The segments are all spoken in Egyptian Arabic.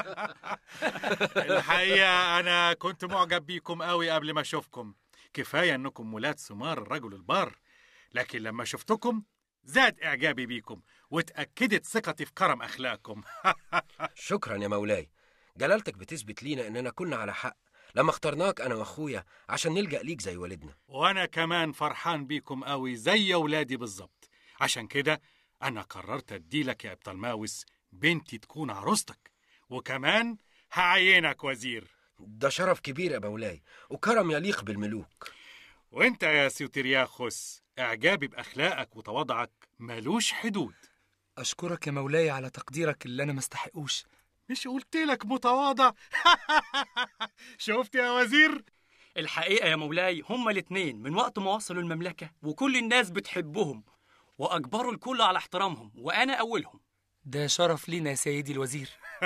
الحقيقة أنا كنت معجب بيكم قوي قبل ما أشوفكم كفاية إنكم ولاد ثمار الرجل البار لكن لما شفتكم زاد إعجابي بيكم واتأكدت ثقتي في كرم أخلاقكم شكرا يا مولاي جلالتك بتثبت لينا اننا كنا على حق لما اخترناك انا واخويا عشان نلجأ ليك زي والدنا وأنا كمان فرحان بيكم قوي زي ولادي بالظبط عشان كده أنا قررت أديلك يا أبطال ماوس بنتي تكون عروستك وكمان هعينك وزير ده شرف كبير يا مولاي وكرم يليق بالملوك وانت يا سيوترياخوس اعجابي باخلاقك وتواضعك ملوش حدود أشكرك يا مولاي على تقديرك اللي أنا ما استحقوش مش قلت لك متواضع شفت يا وزير الحقيقة يا مولاي هما الاتنين من وقت ما وصلوا المملكة وكل الناس بتحبهم وأجبروا الكل على احترامهم وأنا أولهم ده شرف لينا يا سيدي الوزير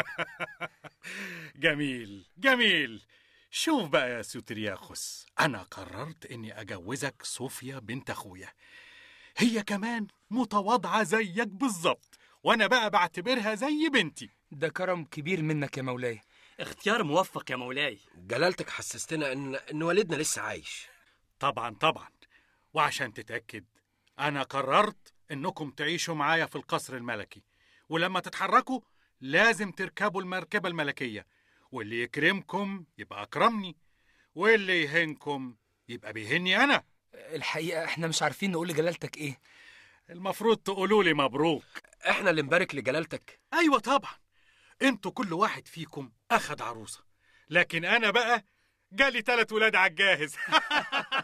جميل جميل شوف بقى يا سيوترياخوس انا قررت اني اجوزك صوفيا بنت اخويا هي كمان متواضعه زيك بالظبط وانا بقى بعتبرها زي بنتي ده كرم كبير منك يا مولاي اختيار موفق يا مولاي جلالتك حسستنا ان ان والدنا لسه عايش طبعا طبعا وعشان تتأكد أنا قررت إنكم تعيشوا معايا في القصر الملكي ولما تتحركوا لازم تركبوا المركبة الملكية واللي يكرمكم يبقى أكرمني واللي يهنكم يبقى بيهني أنا الحقيقة احنا مش عارفين نقول لجلالتك ايه المفروض تقولوا لي مبروك احنا اللي نبارك لجلالتك أيوة طبعا انتوا كل واحد فيكم أخد عروسة لكن أنا بقى جالي تلات ولاد على الجاهز